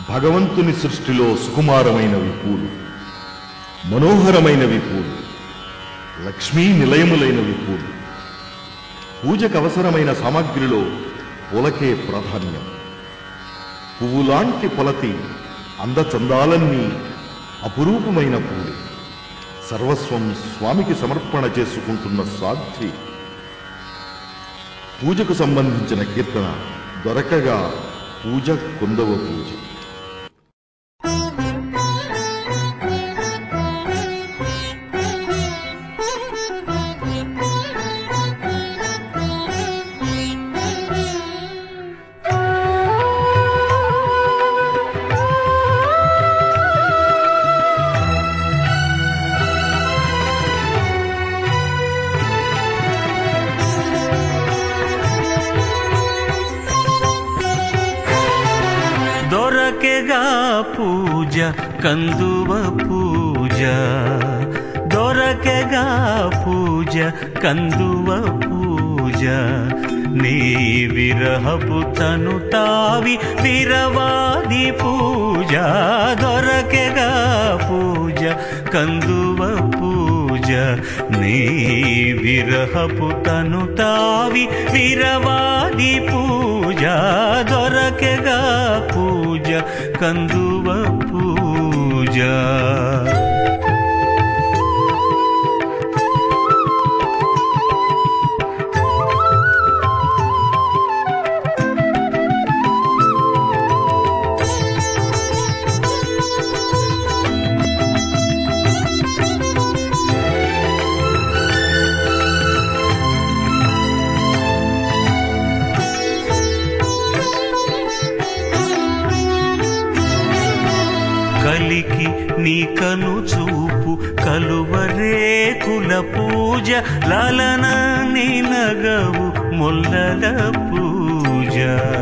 భగవంతుని సృష్టిలో సుకుమారమైనవి పూలు మనోహరమైనవి పూలు లక్ష్మీ నిలయములైనవి పూలు పూజకు అవసరమైన సామాగ్రిలో పూలకే ప్రాధాన్యం పువ్వులాంటి పొలతి అందచందాలన్నీ అపురూపమైన పూలు సర్వస్వం స్వామికి సమర్పణ చేసుకుంటున్న సాధ్వి పూజకు సంబంధించిన కీర్తన దొరకగా పూజ కుందవ పూజ దొరకెగా పూజ కందువ పూజ దొరకెగా పూజ కందువ పూజ నీ విరహపు తను తావి విరవాది పూజ దొరకెగా పూజ కందువ పూజ నీ విరహపు తను తావి విరవాది పూజ దొరకెగా పూజ కందువ పూజ కలికి నీ కను చూపు కలువరేకుల పూజ లలన నీ నగవు మొల్లల పూజ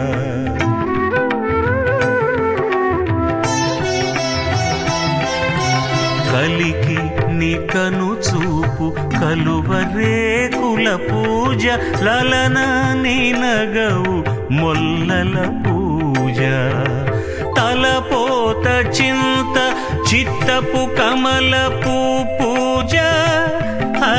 కలికి నీ కను చూపు కలువరేకుల పూజ లలన నీ నగవు మొల్లల పూజ తలపోత చింత చిత్తపు కమలపు పూజ ఆ,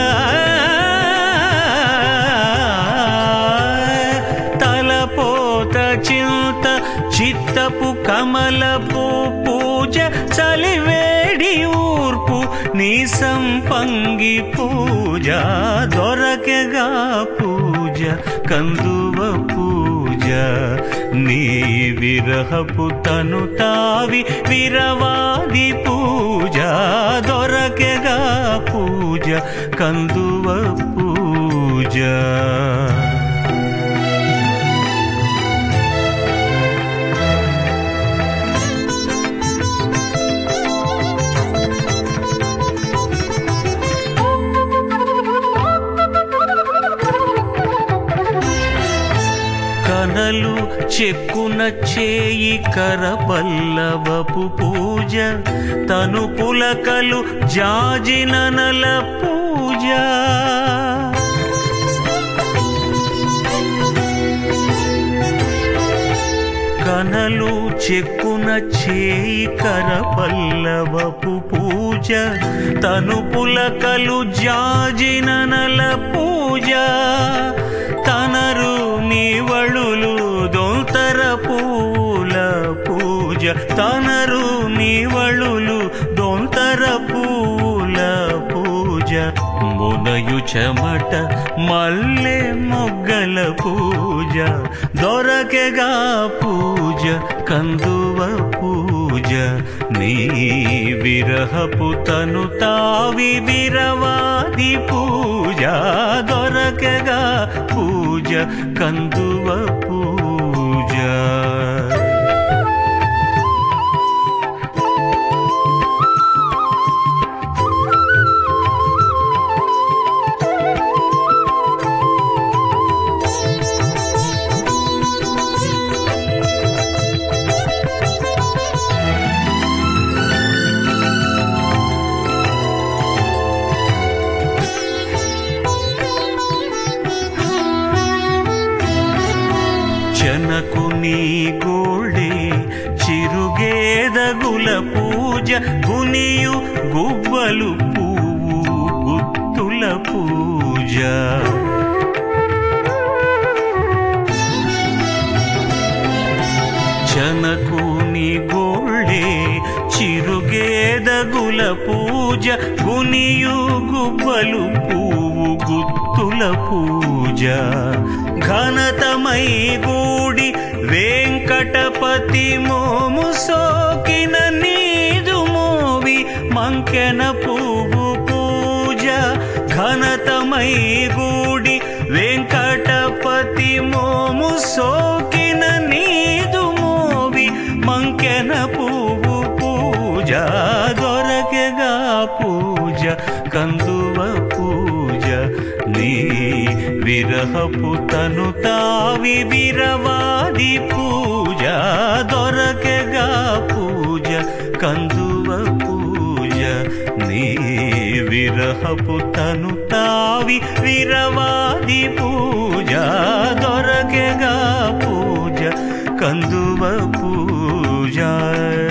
తలపోత చింత చిత్తపు కమలపు పూజ చలివేడి ఊర్పు నీ సంపంగి పూజ దొరకెగా పూజ కందువ పూజ నీ విరహపు తను తావి విరవాది పూజ దొరకెగా పూజ కందువ పూజ కనలు చెక్కున చేయి కరపల్లవపు పూజ తను పులకలు జాజిననల పూజ కనలు చెక్కున చేయి కరపల్లవపు పూజ తను పులకలు జాజిననల పూజ తనరు నీవళులు దొంతర పూల పూజ తనరు నీవళులు దొంతర పూల పూజ మునయు చెమట మల్లె మొగ్గల పూజ దొరకెగా పూజ కందువ పూజ నీ విరహపు తను తావి విరవాది పూజ దొరకెగా పూజ కందువ పూజ చెనకు నీ గోడ చిరుగేదగుల పూజ గునియు గువ్వలు పువ్వు గుత్తుల పూజ చనకుని గోళ్ళే చిరుగేదగుల పూజ గునియు గుబ్బలు పువ్వు గుత్తుల పూజ ఘనతమై గూడి వెంకటపతి మోము సోకిన నీదు మోవి మంకెన పువ్వు పూజ ఘనతమై గూడి వెంకటపతి మోము సోకిన నీదు మోవి మంకెన పువ్వు పూజ దొరకెగా పూజ కందువ పూజ నీ విరహపు తను తావి విరవాది పూజ దొరకెగా పూజ కందువ పూజ నీ విరహపు తను తావి విరవాది పూజ దొరకెగా పూజ కందువ పూజ